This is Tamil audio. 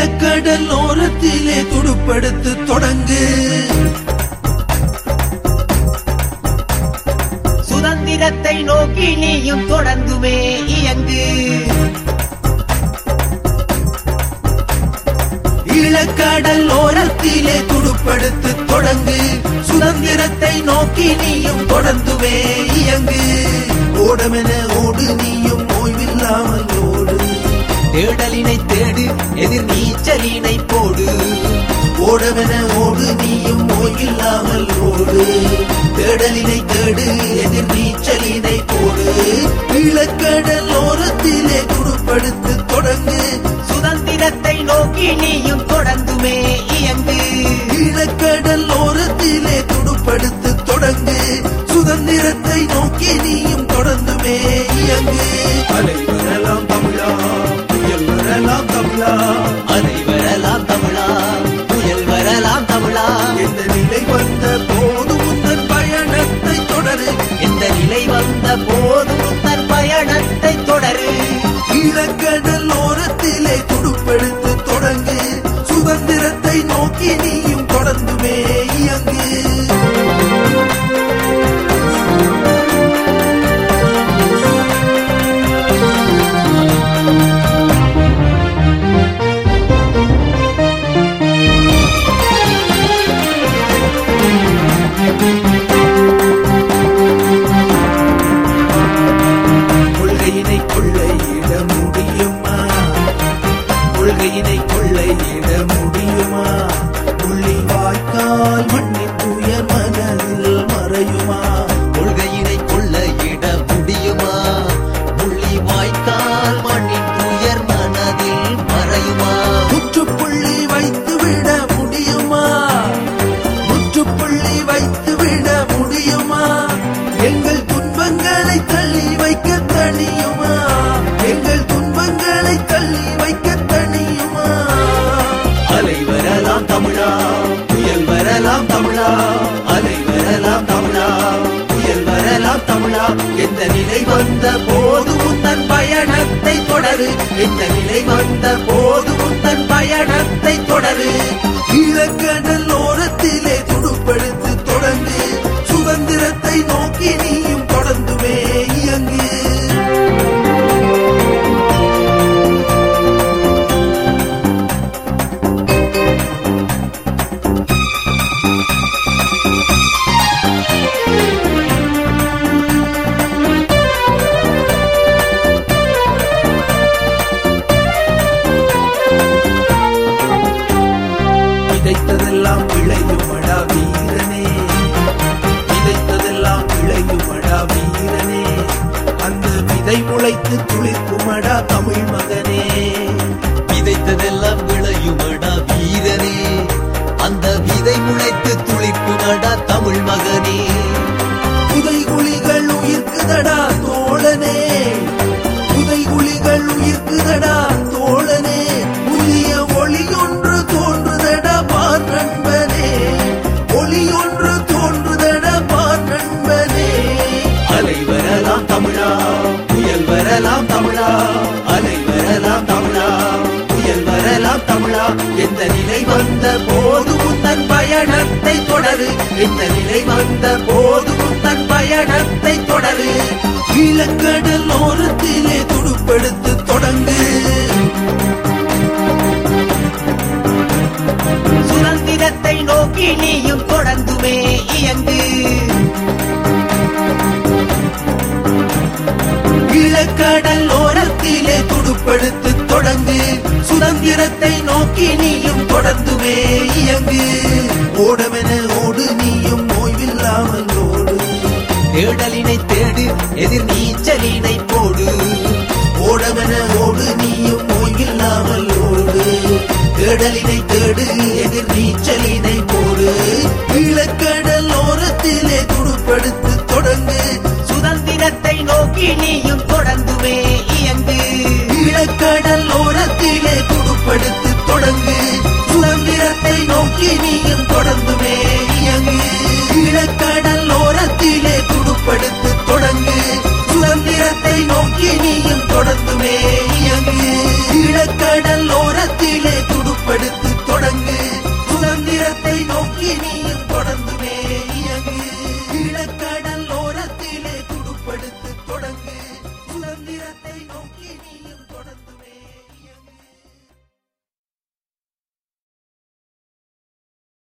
ஈழக்கடல் ஓரத்திலே துடுப்படுத்து தொடங்கு சுதந்திரத்தை நோக்கி நீயும் தொடர்ந்துமே இயங்கு ஈழக்கடல் ஓரத்திலே துடுப்படுத்து தொடங்கு சுதந்திரத்தை நோக்கி நீயும் தொடர்ந்துமே இயங்கு ஓடமென ஓடு நீயும் ஓய்வில்லாமல் ஓடு தேடலினை தேடு எதிர் நீச்சலினை போடு ஓடமென ஓடு நீயும் ஓய்வில்லாமல் ஓடு தேடலினை தேடு எதிர் நீச்சலினை போடு ஈழக்கடல் ஓரத்திலே துடுப்படுத்து தொடங்கு சுதந்திரத்தை நோக்கி நீயும் தொடர்ந்துமே இயங்கு ஈழக்கடல் ஓரத்திலே துடுப்படுத்து தொடங்கு சுதந்திரத்தை நோக்கி நீயும் தொடர்ந்துமே இயங்கு அலை வரலாம் தமிழா புயல் வரலாம் தமிழா அலை வரலாம் தமிழா புயல் வரலாம் தமிழா எந்த நிலை வந்த போது உந்தன் பயணத்தை தொடரு எந்த நிலை வந்த போதும் தன் பயணத்தை தொடரு ஈழக்கடல் ஓரத்திலே துடுப்படுத்து தொடங்கு சுதந்திரத்தை நோக்கி நீயும் தொடர்ந்துமே இயங்கு கொள்கையினை கொள்ளையிட முடியுமா கொள்கையினை கொள்ளையிட முடியுமா புள்ளி வாய்க்கால் மண்ணின் துயர் மனதில் மறையுமா கொள்கையினை கொள்ளையிட முடியுமா புள்ளி வாய்க்கால் மண்ணின் துயர் மனதில் மறையுமா முற்றுப்புள்ளி வைத்து விட முடியுமா முற்றுப்புள்ளி வைத்து விட முடியுமா எங்கள் துன்பங்களை தள்ளி வைக்க தனியுமா எங்கள் துன்பங்களை தள்ளி வைக்க தனியுமா அலை வரலாம் தமிழா புயல் வரலாம் தமிழா அலை வரலாம் தமிழா புயல் வரலாம் தமிழா எந்த நிலை வந்த போதும் தன் பயணத்தை தொடரு எந்த நிலை வந்த போதும் தன் பயணத்தை தொடரு ஈழக்கடல் ஓரத்திலே துடுப்படுத்து தொடங்கு சுதந்திரத்தை நோக்கி நீயும் தொடர்ந்துமே இயங்கு விதைத்ததெல்லாம் விளையுமடா வீரனே விதைத்ததெல்லாம் விளையுமடா வீரனே அந்த விதை முளைத்து துளிர்க்குமடா தமிழ் மகனே விதைத்ததெல்லாம் விளையுமடா வீரனே அந்த விதை முளைத்து துளிர்க்குமடா தமிழ் மகனே புதை குழிகள் உயிர்க்குதடா தோழனே புதை குழிகள் உயிர்க்குதடா தோழனே புதிய ஒளி ஒன்று தோன்றுதடா பார் நண்பனே ஒளி ஒன்று தோன்றுதடா பார் நண்பனே அலை வரலாம் தமிழா புயல் வரலாம் தமிழா அலை வரலாம் தமிழா புயல் வரலாம் தமிழா எந்த நிலை வந்த போதும் தன் பயணத்தை தொடரு எந்த நிலை வந்த போதும் தன் பயணத்தை தொடரு ஈழக்கடல் ஓரத்திலே துடுப்படுத்து தொடங்கு சுதந்திரத்தை நோக்கி நீயும் தொடர்ந்துமே இயங்கு ஈழக்கடல் ஓரத்திலே துடுப்படுத்து தொடங்கு சுதந்திரத்தை நோக்கி நீயும் தொடர்ந்துமே இயங்கு ஓடமென ஓடு நீயும் ஓய்வில்லாமல் ஓடு தேடலினை தேடு எதிர் நீச்சலினை போடு ஓடமென ஓடு நீயும் ஓய்வில்லாமல் ஓடு தேடலினை தேடு எதிர் நீச்சலினை போடு ஈழக்கடல் ஓரத்திலே துடுப்படுத்து தொடங்கு சுதந்திரத்தை நோக்கி நீயும் தொடர்ந்துமே இயங்கு ஈழக்கடல் ஓரத்திலே துடுப்படுத்து தொடங்கு சுதந்திரத்தை நோக்கி நீயும் தொடர்ந்துமே இயங்கு ஈழக்கடல் ஓரத்திலே துடுப்படுத்து தொடங்கு சுதந்திரத்தை நோக்கி நீயும் தொடர்ந்துமே இயங்கு ஈழக்கடல் ஓரத்திலே துடுப்படுத்து கிழக்கு